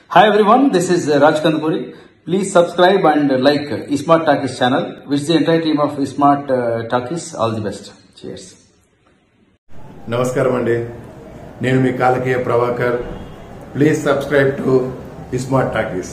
Hi everyone, this is uh, Raj Kandapuri. Please subscribe and uh, like uh, Smart Talkies channel. Wish the entire team of Smart uh, Talkies all the best. Cheers. నమస్కారం అండి నేను మీ Kalakeya Prabhakar please subscribe to smart talkies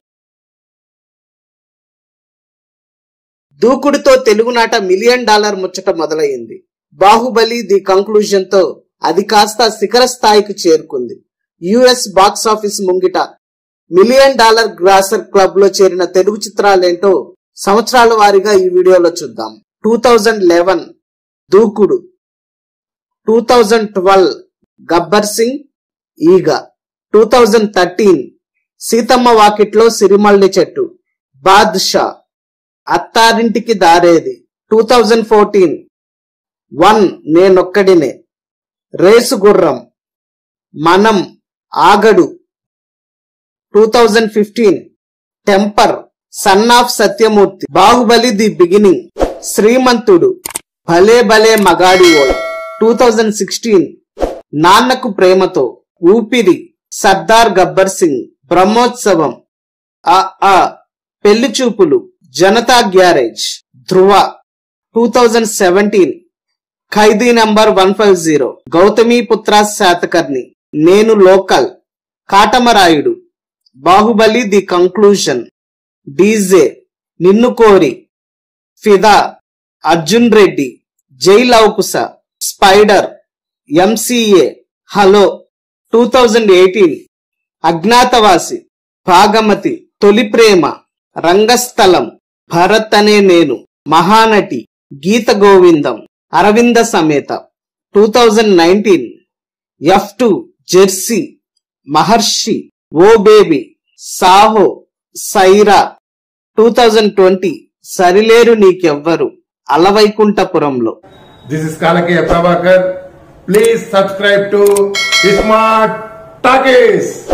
దూకుడుతో తెలుగునాట million dollar ముచ్చట మొదలైంది Baahubali the conclusion తో అది కాస్త శిఖర స్థాయికి చేరుకుంది యుఎస్ బాక్స్ ఆఫీస్ ముంగిట మిలియన్ డాలర్ గ్రాసర్ క్లబ్ లో చేరిన తెలుగు చిత్రాలేంటో సంవత్సరాల వారీగా ఈ వీడియోలో చూద్దాం two thousand eleven Dookudu two thousand twelve Gabbar Singh Eega two thousand thirteen Seethamma వాకిట్లో సిరిమల్లి చెట్టు Baadshah Attarintiki Daredi two thousand fourteen one Nenokkadine race Gurram Manam Aagadu two thousand fifteen Temper son of Satyamurthy Baahubali the beginning Srimanthudu Bhale Bhale మగాడి ఓయ్ టూ థౌజండ్ సిక్స్టీన్ నాన్నకు ప్రేమతో ఊపిరి సర్దార్ గబ్బర్ సింగ్ బ్రహ్మోత్సవం ఆ ఆ Pelli Choopulu Janatha garage Dhruva two thousand seventeen Khaidi number one five zero Gautami Putra Satakarni Nenu local Katamarayudu Baahubali the conclusion DJ Ninnu Kori Fidaa Arjun Reddy Jai Lavakusa Spyder MCA hello two thousand eighteen Agnyaathavaasi Bhaagamathie Tholi Prema రంగస్థలం భరత్ అనే నేను మహానటి గీత Govindam Aravinda Sametha two thousand nineteen F two Jersey Maharshi oh baby Saaho Syeraa two thousand twenty Sarileru Neekevvaru Alavaikunthapurramuloo this is Kalakeya Prabhakar please subscribe to smart talkies